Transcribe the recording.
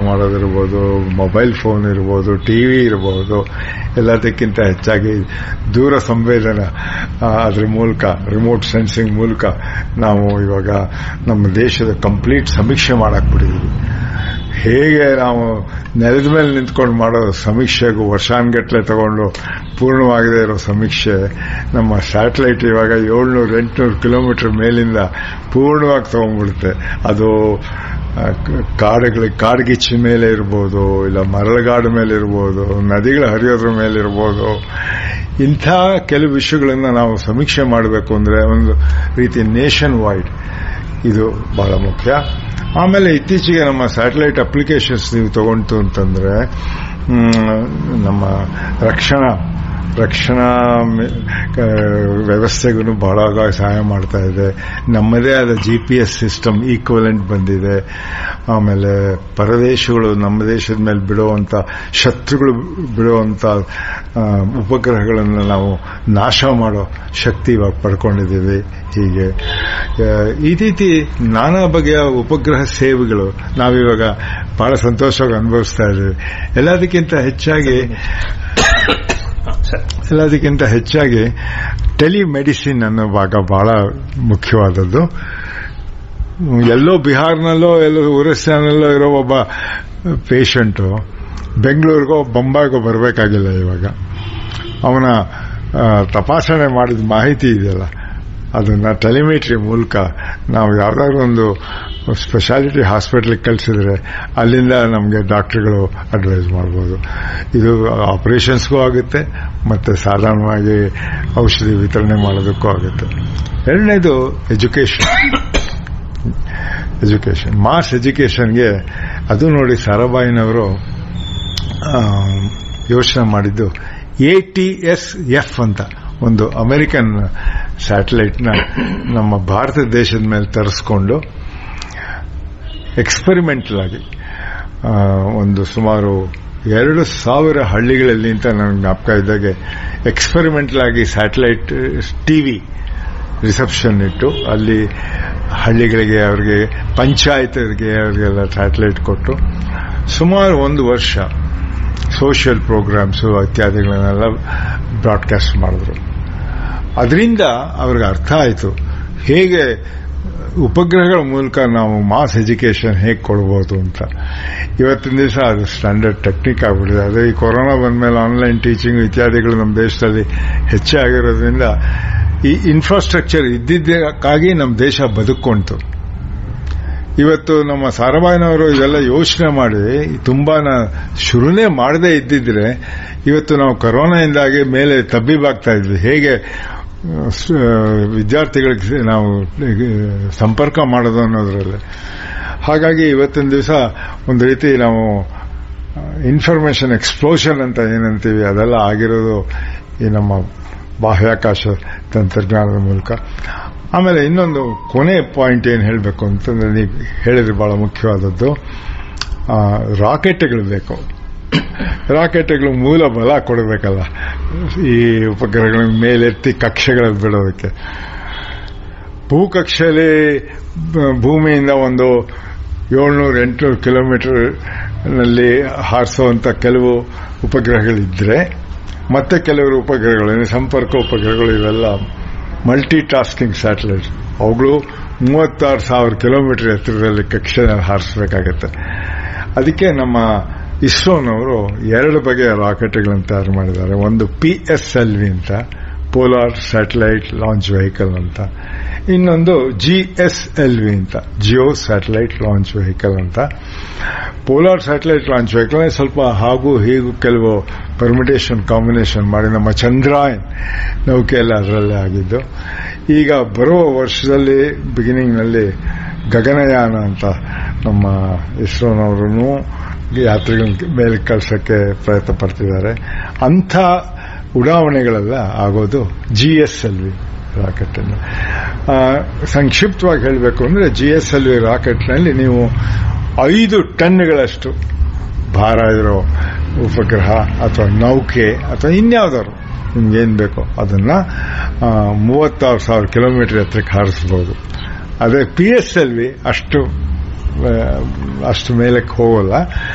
ಮಾಡೋದಿರ್ಬೋದು mobile phone ಇರ್ಬೋದು TV ಇರ್ಬೋದು ಎಲ್ಲದಕ್ಕಿಂತ ಹೆಚ್ಚಾಗಿ ದೂರ ಸಂವೇದನ ಆ, ಅದ್ರ ಮೂಲಕ ರಿಮೋಟ್ ಸೆನ್ಸಿಂಗ್ ಮೂಲಕ ನಾವು ಇವಾಗ ನಮ್ಮ ದೇಶದ ಕಂಪ್ಲೀಟ್ ಸಮೀಕ್ಷೆ ಮಾಡಕ್ ಬಿಟ್ಟಿದ್ದೀವಿ ಹೇಗೆ ನಾವು ನೆಲದ ಮೇಲೆ ನಿಂತ್ಕೊಂಡು ಮಾಡೋ ಸಮೀಕ್ಷೆಗೂ ವರ್ಷಾನ್ಗಟ್ಲೆ ತಗೊಂಡು ಪೂರ್ಣವಾಗದೇ ಇರೋ ಸಮೀಕ್ಷೆ ನಮ್ಮ ಸ್ಯಾಟಲೈಟ್ ಇವಾಗ ಏಳ್ನೂರು ಎಂಟುನೂರು ಕಿಲೋಮೀಟರ್ ಮೇಲಿಂದ ಪೂರ್ಣವಾಗಿ ತಗೊಂಡ್ಬಿಡುತ್ತೆ ಅದು ಆ, ಕ- ಕಾಡುಗಳ ಕಾಡ್ಗಿಚ್ಚಿ ಮೇಲೆ ಇರ್ಬೋದು ಇಲ್ಲ ಮರಳುಗಾಡು ಮೇಲೆ ಇರ್ಬೋದು ನದಿಗಳ ಹರಿಯೋದ್ರ ಮೇಲೆ ಇರ್ಬೋದು ಇಂಥ ಕೆಲವು ವಿಷಯಗಳನ್ನ ನಾವು ಸಮೀಕ್ಷೆ ಮಾಡಬೇಕು ಅಂದ್ರೆ ಒಂದು ರೀತಿ ನೇಷನ್ ವೈಡ್ ಇದು ಬಹಳ ಮುಖ್ಯ ಆಮೇಲೆ ಇತ್ತೀಚೆಗೆ ನಮ್ಮ ಸ್ಯಾಟಲೈಟ್ ಅಪ್ಲಿಕೇಶನ್ಸ್ ನೀವು ತಗೊಂತು ಅಂತಂದ್ರೆ ಮ್, ನಮ್ಮ ರಕ್ಷಣಾ ರಕ್ಷಣಾ ಮೆ- ಕ- ವ್ಯವಸ್ಥೆಗೂ ಬಹಳ ಸಹಾಯ ಮಾಡ್ತಾ ಇದೆ ನಮ್ಮದೇ ಆದ G P S system equivalent ಬಂದಿದೆ ಆಮೇಲೆ ಪರದೇಶಗಳು ನಮ್ಮ ದೇಶದ ಮೇಲೆ ಬಿಡುವಂತ ಶತ್ರುಗಳು ಬಿಡುವಂತ ಆ, ಉಪಗ್ರಹಗಳನ್ನು ನಾವು ನಾಶ ಮಾಡೋ ಶಕ್ತಿ ಇವಾಗ ಪಡ್ಕೊಂಡಿದ್ದೀವಿ ಹೀಗೆ ಆ, ಈ ರೀತಿ ನಾನಾ ಬಗೆಯ ಉಪಗ್ರಹ ಸೇವೆಗಳು ನಾವಿವಾಗ ಬಹಳ ಸಂತೋಷವಾಗಿ ಅನುಭವಿಸ್ತಾ ಇದ್ದೀವಿ ಎಲ್ಲದಕ್ಕಿಂತ ಹೆಚ್ಚಾಗಿ ಎಲ್ಲದಕ್ಕಿಂತ ಹೆಚ್ಚಾಗಿ ಟೆಲಿಮೆಡಿಸಿನ್ ಅನ್ನೋ ಭಾಗ ಬಹಳ ಮುಖ್ಯವಾದದ್ದು ಎಲ್ಲೋ ಬಿಹಾರ್ನಲ್ಲೋ ಎಲ್ಲೋ ಒರಿಸ್ಸಾನಲ್ಲೋ ಇರೋ ಒಬ್ಬ ಪೇಷಂಟು ಬೆಂಗಳೂರಿಗೋ ಬೊಂಬಾಯಿಗೋ ಬರಬೇಕಾಗಿಲ್ಲ ಇವಾಗ ಅವನ ಆ, ತಪಾಸಣೆ ಮಾಡಿದ ಮಾಹಿತಿ ಇದೆಯಲ್ಲ ಅದನ್ನ ಟೆಲಿಮೆಟ್ರಿ ಮೂಲಕ ನಾವು ಯಾವ್ದಾದ್ರು ಒಂದು ಸ್ಪೆಷಾಲಿಟಿ ಹಾಸ್ಪಿಟ್ಲಿಗೆ ಕಳಿಸಿದ್ರೆ ಅಲ್ಲಿಂದ ನಮಗೆ ಡಾಕ್ಟರ್ಗಳು ಅಡ್ವೈಸ್ ಮಾಡ್ಬೋದು ಇದು ಆಪರೇಷನ್ಸ್ಗೂ ಆಗುತ್ತೆ ಮತ್ತೆ ಸಾಧಾರಣವಾಗಿ ಔಷಧಿ ವಿತರಣೆ ಮಾಡೋದಕ್ಕೂ ಆಗುತ್ತೆ ಎರಡನೇದು ಎಜುಕೇಶನ್ ಎಜುಕೇಶನ್ ಮಾಸ್ ಎಜುಕೇಶನ್ಗೆ ಅದು ನೋಡಿ ಸಾರಾಬಾಯಿನವರು ಯೋಚನೆ ಮಾಡಿದ್ದು ಎ ಟಿ ಎಸ್ ಎಫ್ ಅಂತ ಒಂದು ಅಮೆರಿಕನ್ ಸ್ಯಾಟಲೈಟ್ನ ನಮ್ಮ ಭಾರತ ದೇಶದ ಮೇಲೆ ತರಿಸ್ಕೊಂಡು ಎಕ್ಸ್ಪೆರಿಮೆಂಟಲ್ ಆಗಿ ಆ, ಒಂದು ಸುಮಾರು ಎರಡು ಸಾವಿರ ಹಳ್ಳಿಗಳಲ್ಲಿ ಅಂತ ನನಗೆ ಜ್ಞಾಪಕ ಇದ್ದಾಗೆ ಎಕ್ಸ್ಪೆರಿಮೆಂಟಲ್ ಆಗಿ ಸ್ಯಾಟಲೈಟ್ ಟಿವಿ ರಿಸೆಪ್ಷನ್ ಇಟ್ಟು ಅಲ್ಲಿ ಹಳ್ಳಿಗಳಿಗೆ ಅವರಿಗೆ ಪಂಚಾಯತ್ಗೆ ಅವರಿಗೆಲ್ಲ ಸ್ಯಾಟಲೈಟ್ ಕೊಟ್ಟು ಸುಮಾರು ಒಂದು ವರ್ಷ ಸೋಷಿಯಲ್ ಪ್ರೋಗ್ರಾಮ್ಸು ಇತ್ಯಾದಿಗಳನ್ನೆಲ್ಲ ಬ್ರಾಡ್ಕಾಸ್ಟ್ ಮಾಡಿದ್ರು ಅದರಿಂದ ಅವ್ರಿಗೆ ಅರ್ಥ ಆಯಿತು ಹೇಗೆ ಉಪಗ್ರಹಗಳ ಮೂಲಕ ನಾವು ಮಾಸ್ ಎಜುಕೇಶನ್ ಹೇಗೆ ಕೊಡ್ಬೋದು ಅಂತ ಇವತ್ತಿನ ದಿವಸ ಅದು ಸ್ಟ್ಯಾಂಡರ್ಡ್ ಟೆಕ್ನಿಕ್ ಆಗ್ಬಿಟ್ಟಿದೆ ಅದೇ ಈ ಕೊರೋನಾ ಬಂದ್ಮೇಲೆ ಆನ್ಲೈನ್ ಟೀಚಿಂಗ್ ಇತ್ಯಾದಿಗಳು ನಮ್ಮ ದೇಶದಲ್ಲಿ ಹೆಚ್ಚೇ ಆಗಿರೋದ್ರಿಂದ ಈ ಇನ್ಫ್ರಾಸ್ಟ್ರಕ್ಚರ್ ಇದ್ದಿದ್ದಕ್ಕಾಗಿ ನಮ್ಮ ದೇಶ ಬದುಕೊಂತು ಇವತ್ತು ನಮ್ಮ ಸಾರಾಬಾಯಿನವರು ಇದೆಲ್ಲ ಯೋಚನೆ ಮಾಡಿ ತುಂಬಾ ಶುರುನೇ ಮಾಡದೇ ಇದ್ದಿದ್ರೆ ಇವತ್ತು ನಾವು ಕೊರೋನಾದಿಂದಾಗಿ ಮೇಲೆ ತಬ್ಬಿಬಾಗ್ತಾ ಇದ್ವಿ ಹೇಗೆ ಆ, ಸ್- ವಿದ್ಯಾರ್ಥಿಗಳಿಗೆ ನಾವು ಆ, ಸಂಪರ್ಕ ಮಾಡೋದು ಅನ್ನೋದ್ರಲ್ಲಿ ಹಾಗಾಗಿ ಇವತ್ತಿನ ದಿವಸ ಒಂದು ರೀತಿ ನಾವು ಇನ್ಫಾರ್ಮೇಶನ್ ಎಕ್ಸ್ಪ್ಲೋಷನ್ ಅಂತ ಏನಂತೀವಿ ಅದೆಲ್ಲ ಆಗಿರೋದು ಈ ನಮ್ಮ ಬಾಹ್ಯಾಕಾಶ ತಂತ್ರಜ್ಞಾನದ ಮೂಲಕ ಆಮೇಲೆ ಇನ್ನೊಂದು ಕೊನೆ ಪಾಯಿಂಟ್ ಏನು ಹೇಳಬೇಕು ಅಂತಂದ್ರೆ ನೀವು ಹೇಳಿದ್ರೆ ಬಹಳ ಮುಖ್ಯವಾದದ್ದು ಆ, ರಾಕೆಟ್ಗಳು ಬೇಕು ರಾಕೆಟ್ಗಳು ಮೂಲ ಬಲ ಕೊಡಬೇಕಲ್ಲ ಈ ಉಪಗ್ರಹಗಳ ಮೇಲೆತ್ತಿ ಕಕ್ಷೆಗಳಲ್ಲಿ ಬಿಡೋದಕ್ಕೆ ಭೂಕಕ್ಷೆಯಲ್ಲಿ ಬ- ಭೂಮಿಯಿಂದ ಒಂದು ಏಳ್ನೂರು ಎಂಟುನೂರು ಕಿಲೋಮೀಟರ್ ನಲ್ಲಿ ಹಾರಿಸುವಂತ ಕೆಲವು ಉಪಗ್ರಹಗಳಿದ್ರೆ ಮತ್ತೆ ಕೆಲವರು ಉಪಗ್ರಹಗಳು ಅಂದ್ರೆ ಸಂಪರ್ಕ ಉಪಗ್ರಹಗಳು ಇವೆಲ್ಲ ಮಲ್ಟಿ ಟಾಸ್ಕಿಂಗ್ ಸ್ಯಾಟಲೈಟ್ ಅವುಗಳು ಮೂವತ್ತಾರು ಸಾವಿರ ಕಿಲೋಮೀಟರ್ ಎತ್ತರದಲ್ಲಿ ಕಕ್ಷೆನಲ್ಲಿ ಹಾರಿಸಬೇಕಾಗತ್ತೆ ಅದಕ್ಕೆ ನಮ್ಮ ಇಸ್ರೋನವರು ಎರಡು ಬಗೆಯ ರಾಕೆಟ್ಗಳನ್ನು ತಯಾರು ಮಾಡಿದ್ದಾರೆ ಒಂದು ಪಿ ಎಸ್ ಎಲ್ ವಿ ಅಂತ ಪೋಲಾರ್ ಸ್ಯಾಟಲೈಟ್ ಲಾಂಚ್ ವೆಹಿಕಲ್ ಅಂತ ಇನ್ನೊಂದು ಜಿ ಎಸ್ ಎಲ್ ವಿ ಅಂತ ಜಿಯೋ ಸ್ಯಾಟಲೈಟ್ ಲಾಂಚ್ ವೆಹಿಕಲ್ ಅಂತ ಪೋಲಾರ್ ಸ್ಯಾಟಲೈಟ್ ಲಾಂಚ್ ವೆಹಿಕಲ್ ಸ್ವಲ್ಪ ಹಾಗೂ ಹೀಗೂ ಕೆಲವು ಪರ್ಮಿಟೇಷನ್ ಕಾಂಬಿನೇಷನ್ ಮಾಡಿ ನಮ್ಮ ಚಂದ್ರಾಯನ್ ನೌಕೆ ಎಲ್ಲ ಅದರಲ್ಲೇ ಆಗಿದ್ದು ಈಗ ಬರುವ ವರ್ಷದಲ್ಲಿ ಬಿಗಿನಿಂಗ್ನಲ್ಲಿ ಗಗನಯಾನ ಅಂತ ನಮ್ಮ ಇಸ್ರೋನವರು ಯಾತ್ರಿಗಳ ಮೇಲೆ ಕಳ್ಸಕ್ಕೆ ಪ್ರಯತ್ನ ಪಡ್ತಿದ್ದಾರೆ ಅಂಥ ಉಡಾವಣೆಗಳೆಲ್ಲ ಆಗೋದು G S L V rocket ಅನ್ನು ಆ, ಸಂಕ್ಷಿಪ್ತವಾಗಿ ಹೇಳಬೇಕು ಅಂದ್ರೆ ಜಿ ಎಸ್ ಎಲ್ ವಿ ರಾಕೆಟ್ನಲ್ಲಿ ನೀವು ಐದು ಟನ್ಗಳಷ್ಟು ಭಾರ ಇರೋ ಉಪಗ್ರಹ ಅಥವಾ ನೌಕೆ ಅಥವಾ ಇನ್ಯಾವುದಾದ್ರು ನಿಮ್ಗೇನ್ ಬೇಕೋ ಅದನ್ನ ಆ, ಮೂವತ್ತಾರು ಸಾವಿರ ಕಿಲೋಮೀಟರ್ ಎತ್ತರಕ್ಕೆ ಹಾರಿಸಬಹುದು ಅದೇ ಪಿ ಎಸ್ ಎಲ್ ವಿ ಅಷ್ಟು ಆ, ಅಷ್ಟು ಮೇಲಕ್ಕೆ ಹೋಗಲ್ಲ